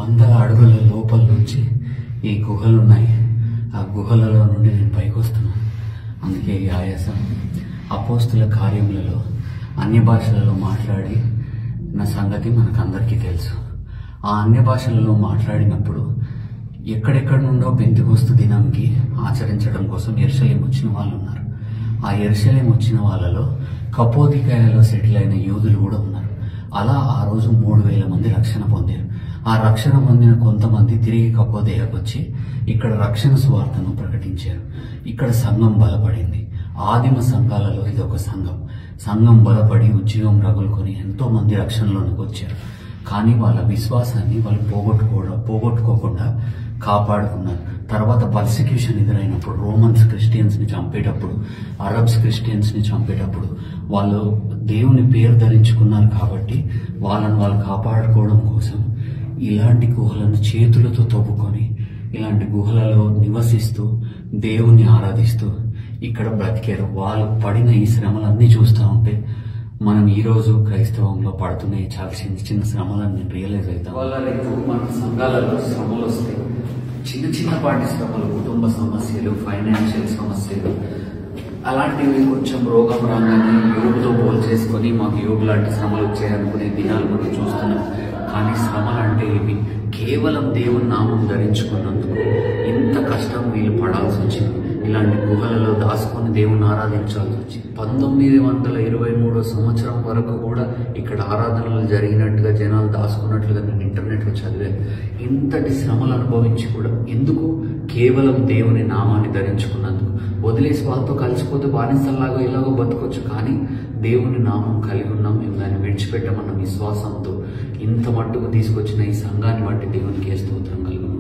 వందల అడుగుల లోపల నుంచి ఈ గుహలు ఉన్నాయి ఆ గుహలలో నుండి నేను పైకి వస్తున్నాను అందుకే ఈ ఆయాసం అపోస్తుల కార్యములలో అన్య భాషలలో మాట్లాడి నా సంగతి మనకందరికీ తెలుసు ఆ అన్య భాషలలో మాట్లాడినప్పుడు ఎక్కడెక్కడ నుండో బెంతికోస్తు దినంకి ఆచరించడం కోసం ఎరుసలేం వచ్చిన వాళ్ళు ఉన్నారు ఆ ఎరుసలేం వచ్చిన వాళ్ళలో కపోదికాయలో సెటిల్ అయిన యూదులు కూడా ఉన్నారు అలా ఆ రోజు మూడు వేల మంది రక్షణ పొందారు ఆ రక్షణ పొందిన కొంతమంది తిరిగి కపోదేహకు వచ్చి ఇక్కడ రక్షణ సువార్తను ప్రకటించారు ఇక్కడ సంఘం బలపడింది ఆదిమ సంఘాలలో ఇది ఒక సంఘం సంఘం బలపడి ఉద్యోగం రగులుకొని ఎంతో మంది రక్షణలోనికి వచ్చారు కానీ వాళ్ళ విశ్వాసాన్ని వాళ్ళు పోగొట్టుకోవడం పోగొట్టుకోకుండా కాపాడుకున్నారు తర్వాత పర్సిక్యూషన్ ఎదురైనప్పుడు రోమన్స్ క్రిస్టియన్స్ ని చంపేటప్పుడు అరబ్స్ క్రిస్టియన్స్ ని చంపేటప్పుడు వాళ్ళు దేవుని పేరు ధరించుకున్నారు కాబట్టి వాళ్ళని వాళ్ళు కాపాడుకోవడం కోసం ఇలాంటి గుహలను చేతులతో తవ్వుకొని ఇలాంటి గుహలలో నివసిస్తూ దేవుని ఆరాధిస్తూ ఇక్కడ బ్రతికారు వాళ్ళు పడిన ఈ శ్రమలన్నీ చూస్తూ ఉంటే మనం ఈ రోజు క్రైస్తవంలో పడుతున్న ఈ చాలా చిన్న చిన్న శ్రమలను నేను రియలైజ్ అవుతాం వాళ్ళ రేపు మన సంఘాలలో శ్రమలు వస్తాయి చిన్న చిన్నపాటి శ్రమలు కుటుంబ సమస్యలు ఫైనాన్షియల్ సమస్యలు అలాంటివి కొంచెం రోగం రాగానే యోగుతో పోల్ చేసుకొని మాకు యోగు లాంటి శ్రమలు వచ్చాయనుకునే దినాలు మనం చూస్తున్నాం కానీ శ్రమలు అంటే ఇవి కేవలం దేవుని నామం ధరించుకున్నందుకు ఇంత కష్టం వీళ్ళు పడాల్సి వచ్చింది ఇలాంటి గుహలలో దాచుకొని దేవుని ఆరాధించాల్సి వచ్చింది పంతొమ్మిది వందల ఇరవై మూడో సంవత్సరం వరకు కూడా ఇక్కడ ఆరాధనలు జరిగినట్టుగా జనాలు దాచుకున్నట్లుగా నేను ఇంటర్నెట్లో చదివాను ఇంతటి శ్రమలు అనుభవించి కూడా ఎందుకు కేవలం దేవుని నామాన్ని ధరించుకున్నందుకు వదిలేసి వాళ్ళతో కలిసిపోతే బానిసల్లాగా ఇలాగో బతకొచ్చు కానీ దేవుని నామం కలిగి ఉన్నాం మేము దాన్ని విడిచిపెట్టమన్న విశ్వాసంతో ఇంత మట్టుకు తీసుకొచ్చిన ఈ సంఘాన్ని బట్టి దేవునికి ఏ స్తోత్రం కలుగును